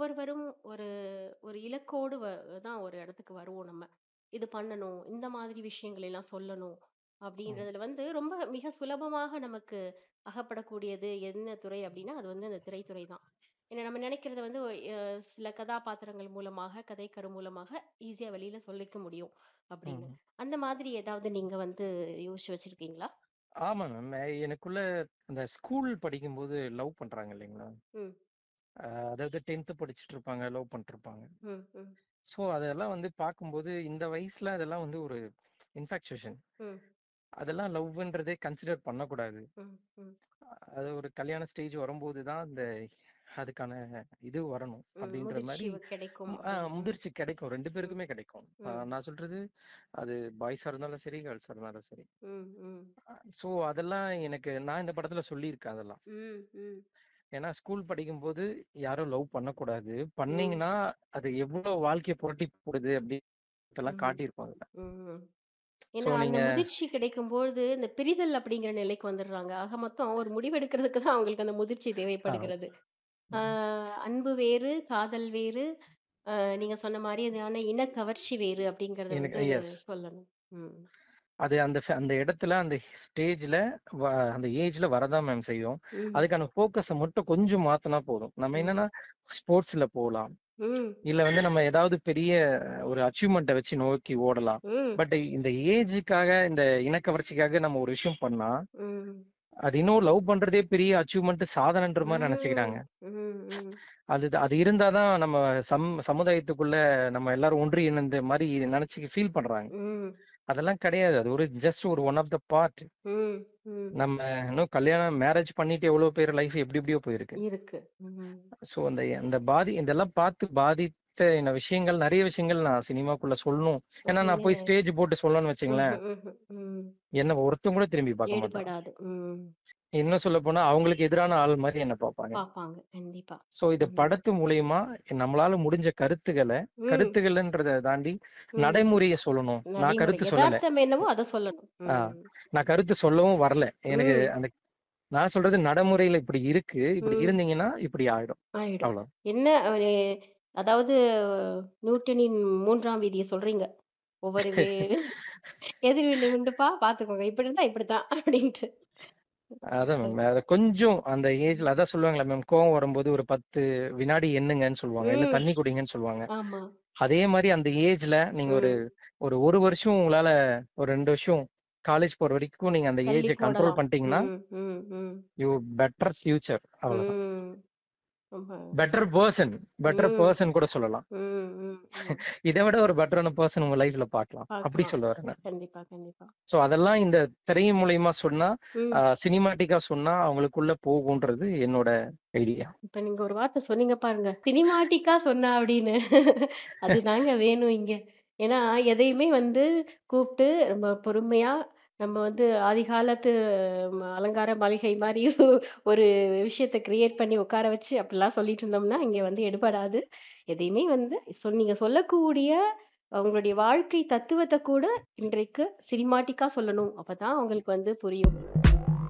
ஒவ்வொருவரும் ஒரு ஒரு இலக்கோடு வ தான் ஒரு இடத்துக்கு வருவோம் நம்ம. இது பண்ணணும், இந்த மாதிரி விஷயங்கள் எல்லாம் சொல்லணும் ம். அப்படின்றதுல வந்து ரொம்ப மிக சுலபமாக நமக்கு அகப்படக்கூடியது என்ன துறை அப்படின்னா, அது வந்து அந்த திரைத்துறை தான். ஏன்னா நம்ம நினைக்கிறத வந்து அ சில கதாபாத்திரங்கள் மூலமாக, கதைக்கரு மூலமாக ஈஸியா வெளியில சொல்லிக்க முடியும் அப்படின்னு. ம். அந்த மாதிரி ஏதாவது நீங்க வந்து யோசிச்சு வச்சிருக்கீங்களா? ஆமா மேம். எனக்குள்ள அந்த ஸ்கூல் படிக்கும்போது லவ் பண்றாங்க இல்லைங்களா? ம். அ அதாவது 10த் படிச்சுட்டு இருப்பாங்க, லவ் பண்ணிட்டுருப்பாங்க. ம், ம். ஸோ அதெல்லாம் வந்து பார்க்கும்போது, இந்த வயசுல அதெல்லாம் வந்து ஒரு இன்ஃபாக்சுவேஷன். ம். அதெல்லாம் லவ்ன்றதே கன்சிடர் பண்ணக்கூடாது. ம், ம். அது ஒரு கல்யாண ஸ்டேஜ் வரும்போது தான் அந்த அதுக்கான இது வரணும். ம். அப்படின்ற முதிர்ச்சி மாரி கிடைக்கும் ம் ஆ அப்படின்னு. ம். முதிர்ச்சி கிடைக்கும். 2 ம். பேருக்குமே கிடைக்கும். அ ம். நான் சொல்றது அது பாய்ஸா இருந்தாலும் சரி, கேர்ள்ஸா இருந்தாலும் சரி. ம், ம். அ ஸோ அதெல்லாம் எனக்கு நான் இந்த படத்துல சொல்லியிருக்கேன் அதெல்லாம். ம், ம். ஏன்னா ஸ்கூல் படிக்கும்போது யாரும் லவ் பண்ணக்கூடாது. ம். பண்ணீங்கன்னா, அது எவ்வளோ வாழ்க்கைய புரட்டி போடுது அப்படின்றதெல்லாம் ம். காட்டியிருப்போம் அதுல. ம். ஸோ ஏன்னா அந்த நீங்க முதிர்ச்சி கிடைக்கும்பொழுது, இந்த பிரிதல் அப்படிங்கிற நிலைக்கு வந்துடுறாங்க. ஆக மொத்தம் ஒரு முடிவெடுக்கிறதுக்கு தான் அவங்களுக்கு அந்த முதிர்ச்சி ஆ. தேவைப்படுகிறது. ஆ ம். அன்பு வேறு, காதல் வேறு, அ நீங்க சொன்ன மாரி அதான இனக்கவர்ச்சி வேறு அப்படிங்கிறத எனக்கு வந்து எஸ். சொல்லணும். ம். அது அந்த ஃப அந்த இடத்துல, அந்த ஸ்டேஜ்ல வ அந்த ஏஜ்ல வரதான் மேம் செய்யும். ம். அதுக்கான ஃபோக்கஸ மட்டும் கொஞ்சம் மாத்துனா போதும். நம்ம ம். என்னன்னா ஸ்போர்ட்ஸ்ல போலாம். ம். இல்ல வந்து நம்ம ஏதாவது பெரிய ஒரு அச்சீவ்மென்ட்ட வச்சு நோக்கி ஓடலாம். ம். பட் இந்த ஏஜுக்காக, இந்த இனக்கவர்ச்சிக்காக நம்ம ஒரு விஷயம் பண்ணா, ம். அது இன்னும் லவ் பண்றதே பெரிய அச்சீவ்மென்ட் சாதனைன்ற மாரி ம். நெனச்சுக்கிறாங்க. ம், ம். அது அது இருந்தா தான் நம்ம சம் சமுதாயத்துக்குள்ள நம்ம எல்லாரும் ஒன்றி இணைந்த மாரி நெனச்சு ஃபீல் பண்றாங்க. ம். அதெல்லாம் கிடையாது. அது ஒரு ஜஸ்ட் ஒரு ஒன் ஆஃப் த பார்ட். ம், ம். நம்ம இன்னும் கல்யாணம் மேரேஜ் பண்ணிட்டு எவ்வளோ பேர் லைஃப் எப்டி எப்டியோ போயிருக்கு. இருக்கு. ம். ஸோ அந்த அந்த பாதி இதெல்லாம் பார்த்து பாதித்த இந்த விஷயங்கள் நெறைய விஷயங்கள் நான் சினிமாக்குள்ள சொல்லணும். ஏன்னா நான் போய் சொன்னீங்க. ஸ்டேஜ் போட்டு சொல்லணும்னு வச்சுங்களேன், ம்ஹ்ம், ம்ஹ்ம். ம். என்ன ஒருத்தன் கூட திரும்பி பார்க்க மாட்டான். எடுபடாது. ம். இன்னும் சொல்லப்போனா அவங்களுக்கு எதிரான ஆள் மாரி என்ன பார்ப்பாங்க. பாப்பாங்க. கண்டிப்பா. ஸோ இந்த ம். படத்து மூலியமா நம்மளால முடிஞ்ச கருத்துக்கள, ம். கருத்துக்கள்ன்றத தாண்டி ம். நடைமுறைய சொல்லணும். நான் நடைமுறை. கருத்து சொல்லல. எதார்த்தம் என்னவோ அத சொல்லணும். ஆ. ம். நான் கருத்து சொல்லவும் வரல. எனக்கு ம். அந்த நான் சொல்றது நடைமுறையில இப்படி இருக்கு. இப்படி ம். இருந்தீங்கன்னா இப்படி ஆயிடும். ஆயிடும். அவ்வளோ. என்ன ஒரு அதாவது நியூட்டனின் 3ஆம் விதிய சொல்றீங்க. ஒவ்வொரு வே எதிர்வினை உண்டுப்பா பார்த்துக்கோங்க. இப்படி இருந்தா இப்படித்தான் அப்படின்ட்டு. அதான் மேம். அத கொஞ்சம் அந்த ஏஜ்ல அதான் சொல்லுவாங்கல்ல மேம், கோவம் வரும்போது ஒரு 10 வினாடி எண்ணுங்கன்னு சொல்லுவாங்க. இல்ல ம். தண்ணி குடிங்கன்னு சொல்லுவாங்க. ஆமா. அதே மாரி அந்த ஏஜ்ல நீங்க ஒரு ம். ஒரு 1 வருஷம் உங்களால ஒரு 2 வருஷம் காலேஜ் போற வரைக்கும் நீங்க அந்த தள்ளி ஏஜ கண்ட்ரோல் போடலாம். பண்ணிட்டீங்கன்னா, ம், ம், ம். யூ பெட்டர் ஃபியூச்சர் அவ்வளோதான். ம். ரொம்ப பெட்டர் பெர்சன் பெட்டர் ம். பெர்சன் கூட சொல்லலாம். ம், ம், ம். இத விட ஒரு பெட்டரான பெர்சன் உங்க லைஃப்ல பார்க்கலாம். அப்படி பார்க்கலாம். சொல்ல வரேன் நான். கண்டிப்பா, கண்டிப்பா. ஸோ அதெல்லாம் இந்த திரையின் மூலியமா சொன்னா, ம். அ சினிமாட்டிக்கா சொன்னா அவங்களுக்குள்ள போகுன்றது என்னோட ஐடியா. இப்ப நீங்க ஒரு வார்த்தை சொன்னீங்க பாருங்க. சினிமாட்டிக்கா சொன்னா அப்படின்னு. அதுதாங்க வேணும் இங்க. ஏன்னா எதையுமே வந்து கூப்ட்டு நம்ம பொறுமையா நம்ம வந்து ஆதி காலத்து ம அலங்கார மாளிகை மாரி ஒரு விஷயத்த கிரியேட் பண்ணி உட்கார வச்சு அப்படிலாம் சொல்லிட்டு இருந்தோம்னா, இங்க வந்து எடுபடாது. எதையுமே வந்து சொ நீங்க சொல்லக்கூடிய உங்களுடைய வாழ்க்கை தத்துவத்த கூட இன்றைக்கு சினிமாட்டிக்கா சொல்லணும். அப்பதான் அவங்களுக்கு வந்து புரியும்.